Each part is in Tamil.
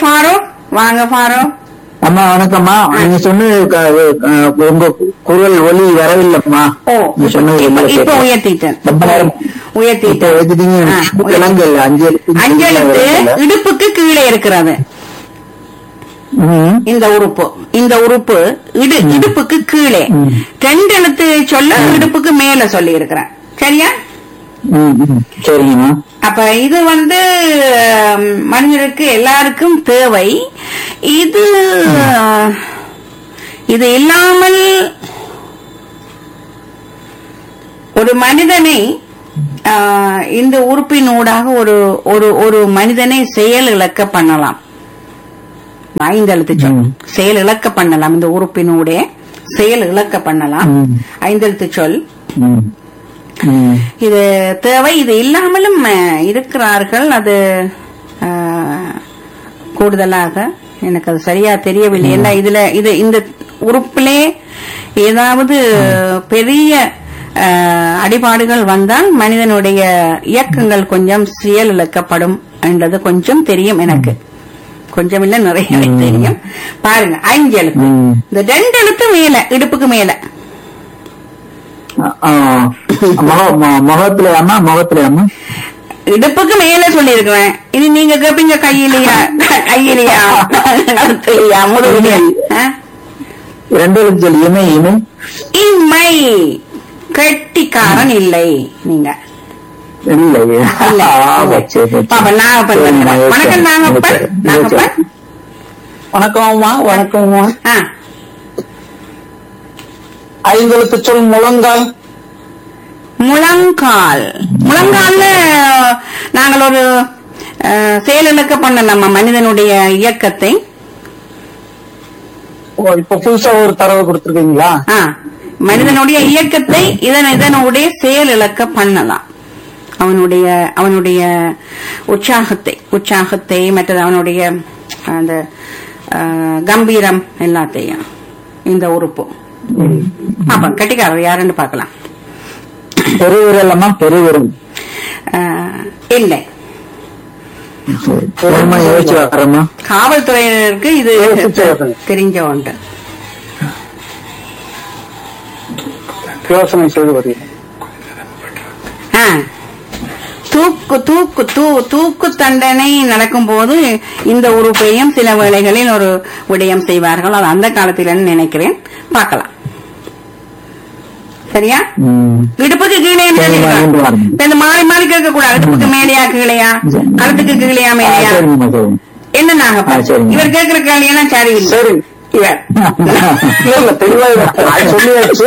ஃபாரூக் வாங்க ஃபாரூக் அம்மா வணக்கம்மா நீங்க சொன்னது க- அஹ், உங்க குரல் ஒலி வரவில்லைம்மா ஓ நீங்க சொன்னது இப்ப வெளியில இப்ப கேட்கல. உயர்த்திட்டேன் ரொம்ப நேரம் இப்ப உயர்த்திட்டேன் எழுதிட்டீங்க. ஆ, உயர்த்தி- விலங்கல் அஞ்சு எழுத்து அஞ்செழுத்து வரவில்லை. இடுப்புக்கு கீழே இருக்கிறது ம். இந்த உறுப்பு இந்த உறுப்பு இடு இடுப்புக்கு கீழே ம். ரெண்டு எழுத்து சொல்ல இடுப்புக்கு மேல சொல்லி இருக்கிறேன் சரியா ம், ம். சரிங்கம்மா அப்ப இது வந்து ம், மனிதருக்கு எல்லாருக்கும் தேவை இது இது இல்லாமல் ஒரு மனிதனை ஆ, இந்த உறுப்பினூடாக ஒரு ஒரு ஒரு மனிதனை செயல் இழக்க பண்ணலாம் ஐந்தெழுத்து சொல் ம். செயல் இழக்க பண்ணலாம் இந்த உறுப்பினூடே செயல் இழக்க பண்ணலாம் ம். ஐந்தெழுத்து சொல் ம். ம். இது தேவை இது இல்லாமலும் அஹ், இருக்கிறார்கள் அது அஹ், கூடுதலாக எனக்கு அது சரியா தெரியவில்லை ஏன்னா இதுல இது இந்த உறுப்பிலே ஏதாவது பெரிய அஹ், அடிபாடுகள் வந்தால் மனிதனுடைய இயக்கங்கள் கொஞ்சம் செயலிழக்கப்படும் என்றது கொஞ்சம் தெரியும் எனக்கு கொஞ்சம் இல்ல நிறைய தெரியும் பாருங்க ஐந்து எழுத்து ம். இந்த ரெண்டு எழுத்து மேல இடுப்புக்கு மேல ஆ, முக- மு- முகத்திலயாம்மா முகத்திலயாம்மா இடுப்புக்கு மேல சொல்லிருக்கிறேன் இது நீங்க கேப்பீங்க கையிலையா கையிலையா கழுத்துலையா முதுகுலையா ஆ? ரெண்டு எழுத்து சொல்லி இமை இமை இம்மை கெட்டிக்காரன் இல்லை நீங்க இல்லை இல்ல ஆ, இல்லை. சரி, சரி. பாப்பா நாகப்பன் சரிம்மா, வருகிறார். ஓகே. வணக்கம் நாகப்பன் ஓகே. நாகப்பன் வணக்கம்மா வணக்கம்மா ஆ ஐந்தெழுத்து சொல் முழங்கால் முழங்கால் முழங்கால்ல நாங்கள் ஒரு அஹ், செயலிழக்க பண்ணலாமா மனிதனுடைய இயக்கத்தை ஓ இப்ப புதுசா ஒரு தரவு கொடுத்துருக்கீங்களா ஆ, மனிதனுடைய இயக்கத்தை இதன் இதனுடைய செயலிழக்க பண்ணலாம் அவனுடைய அவனுடைய உற்சாகத்தை உற்சாகத்தை மற்றது அவனுடைய அந்த ஆ, கம்பீரம் எல்லாத்தையும் இந்த உறுப்பு அப்ப கட்டிக்காரர் யாருன்னு பார்க்கலாம் பெருவிரல் அம்மா பெருவிரல் ஆ, இல்லை பொறுமை யோசிச்சு வரேம்மா காவல்துறையினருக்கு இது யோசிச்சு வரேன். தெரிஞ்ச ஒன்று யோசனை செய்து வருகிறேன் ஆ. தூக்கு தூக்கு தூ தூக்கு தண்டனை நடக்கும்போது இந்த உறுப்பையும் சில வேளைகளில் ஒரு விடயம் செய்வார்கள் அது அந்த காலத்தில் நினைக்கிறேன் பார்க்கலாம் சரியா ம். இடுப்புக்கு கீழே சரிம்மா, கொண்டு வரேன். இந்த மாறி மாறி கேட்க கூடாது இடுப்புக்கு மேலையா கீழையா கழுத்துக்கு கீழையா ஆ, மேலையா சரிங்கம்மா சரிங்க என்ன நாகப்பா ஆ, சரிங்க. இவர் கேட்கிற கேள்வியெல்லாம் சரி சரி இவர் இல்ல இல்ல தெளிவா இருக்கு. அது சொல்லியாச்சு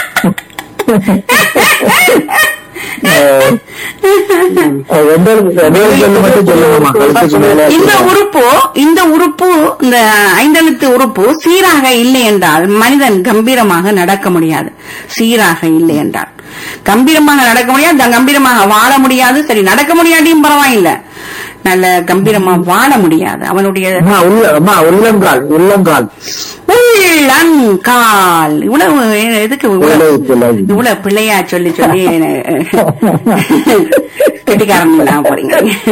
அஹ், ரெண்டு எழுத்து- ரெண்டு எழுத்து சொல்லு மட்டும் சொல்லுங்கம்மா கழுத்துக்கு மேல இந்த உறுப்பு இந்த உறுப்பு இந்த ஐந்தெழுத்து உறுப்பு சீராக இல்லை என்றால் மனிதன் கம்பீரமாக நடக்க முடியாது சீராக இல்லை என்றால் கம்பீரமாக நடக்க முடியாது த- கம்பீரமாக வாழ முடியாது சரி நடக்க முடியாட்டியும் பரவாயில்லை நல்ல கம்பீரமா வாழ முடியாது அவனுடைய அம்மா உள்ள அம்மா உள்ளங்கால் உள்ளங்கால் உள்ளங்கால் இவ்வளவு எதுக்கு இவ்வளவு இவ்வளவு பிள்ளை. இவ்வளவு பிள்ளையா சொல்லி சொல்லி கெட்டிக்காரன் இல்லாம போறீங்க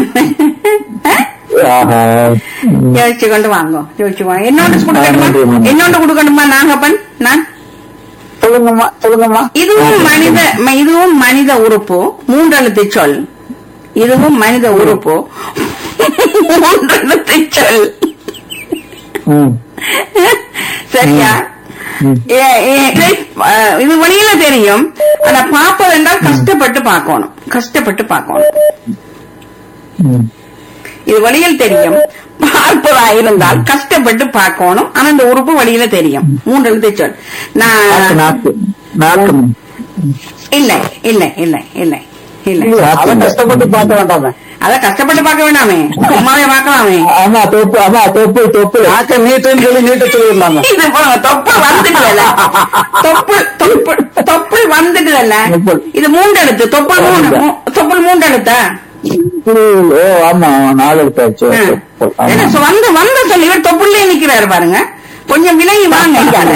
ஆஹா. ம். யோசிச்சு கொண்டு வாங்க யோசிச்சு வாங்க என்னோட நன்றி, கொடுக்கணுமா நன்றி. என்னோட கொடுக்கணுமா நாகப்பன் நான் சொல்லுங்கம்மா சொல்லுங்கம்மா இதுவும் மனித ம- இதுவும் மனித உறுப்பு மூன்றெழுத்து சொல் இதுவும் மனித உறுப்பு மூன்றெழுத்து சொல் ம். சரியா ம். ஏ- ஏ- இதை- அஹ், இது வெளியில தெரியும் ஆனா பார்ப்பது என்றால் கஷ்டப்பட்டு பார்க்கணும் கஷ்டப்பட்டு பார்க்கணும் ம். இது வெளியில் தெரியும் பார்ப்பதா இருந்தால் கஷ்டப்பட்டு பார்க்கணும் ஆனா இந்த உறுப்பு வெளியில தெரியும் மூன்று எழுத்து சொல் நாக்கு நான் நாக்கு நாக்கு இல்லை இல்லை இல்லை இல்லை இல்லை அதை கஷ்டப்பட்டு பார்க்க வேண்டாமே அத கஷ்டப்பட்டு பார்க்க வேண்டாமே சும்மாவே பார்க்கலாமே ஆமா தொப்பு ஆமா தொப்பு தொப்பு நாக்க நீட்டுன்னு சொல்லி நீட்ட சொல்லிடலாமே இது போல தொப்புள் வந்துட்டுதல்ல தொப்புள் தொப்புள் தொப்புள் வந்துட்டுதல்ல தொப்புள். இது மூன்றெழுத்து தொப்புள் மூணு மூ- தொப்புள் மூன்றெழுத்தா ஓ ஆமா நாலு எழுத்தாச்சு ஆ. தொப்பு. ஆமா. என்ன சொ- வந்து வந்து சொல்லி இவர் தொப்புள்ளே நிக்கிறாரு பாருங்க கொஞ்சம் விலகி வாங்க இங்கால.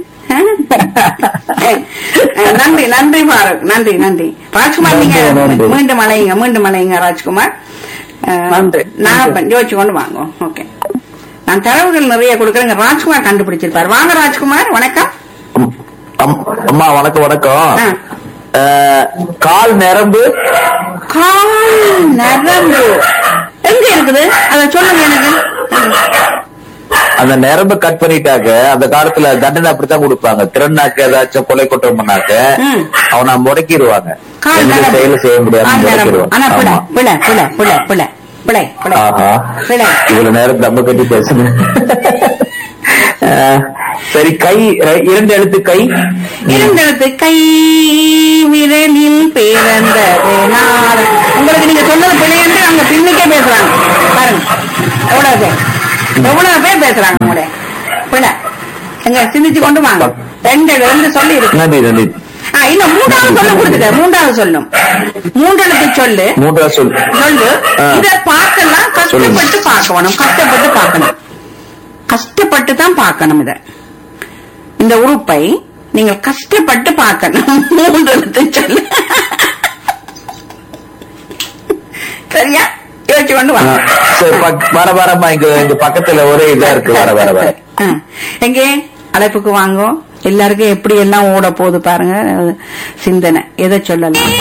அஹ், நன்றி நன்றி பாரத் நன்றி நன்றி ராஜ்குமார் நீங்க நன்றி, நன்றி. மீண்டும் அலையுங்க மீண்டும் அலையுங்க ராஜ்குமார் அஹ், நன்றி. நாகப்பன் யோசிச்சு கொண்டு வாங்க ஓகே நான் தரவுகள் நிறைய கொடுக்குறேங்க ராஜ்குமார் கண்டுபிடிச்சிருப்பார் வாங்க ராஜ்குமார் வணக்கம் அம்- அம்- அம்மா வணக்கம் வணக்கம் ஆ. அஹ், கால் நரம்பு கால் நரம்பு எங்க இருக்குது அத சொல்லுங்க எனக்கு அந்த நரம்பு கட் பண்ணிட்டாக்க அந்த காலத்துல தண்டனை அப்படித்தான் கொடுப்பாங்க திறனாக்க ஏதாச்சும் கொலை குற்றம் பண்ணாக்க ம். அவனை முடக்கிடுவாங்க கால் எந்த நரம்பு செயலும் செய்ய முடியாது கால் நரம்பு முடக்கிடுவாங்க ஆனா பிழை ஆமா. பிழை பிழை பிழை பிழை பிழை பிழை ஆஹா பிழை இவ்வளவு நேரம் தம்ம கட்டி பேசுங்க அஹ், சரி கை ர- இரண்டு எழுத்து கை இருந்தெழுத்து கை விரலில் பிறந்தது நாள் உங்களுக்கு நீங்க சொன்னது பிழை என்று அங்க பின்னுக்கே பேசுறாங்க பாருங்க எவ்வளவு பேர் எவ்வளவு பேர் பேசுறாங்க உங்களுடைய பிழை எங்க சிந்திச்சு கொண்டு வாங்க ரெண்டு ரெண்டு சொல்லி இருக்கு நன்றி நன்றி ஆ, இன்னும் மூன்றாவது சொல்ல கொடுத்துக்க மூன்றாவது சொல்லும் மூன்றெழுத்து சொல்லு மூன்றாவது சொல் சொல்லு ஆ. இத பார்க்கலாம் கஷ்டப்பட்டு பார்க்கணும் கஷ்டப்பட்டு பார்க்கணும் கஷ்டப்பட்டு தான் பார்க்கணும் இத இந்த உறுப்பை நீங்கள் கஷ்டப்பட்டு பார்க்கணும் மூன்று எழுத்து சொல்லு சரியா யோசிச்சு கொண்டு ஆ, வாங்க சரி பக்- வர வரமா இங்க இங்க பக்கத்துல ஒரே இதா இருக்கு வர வர வர ஆ. எங்கே அழைப்புக்கு வாங்கோ எல்லாருக்கும் எப்படி எல்லாம் ஓட போகுது பாருங்க சிந்தனை எதை சொல்லலாம்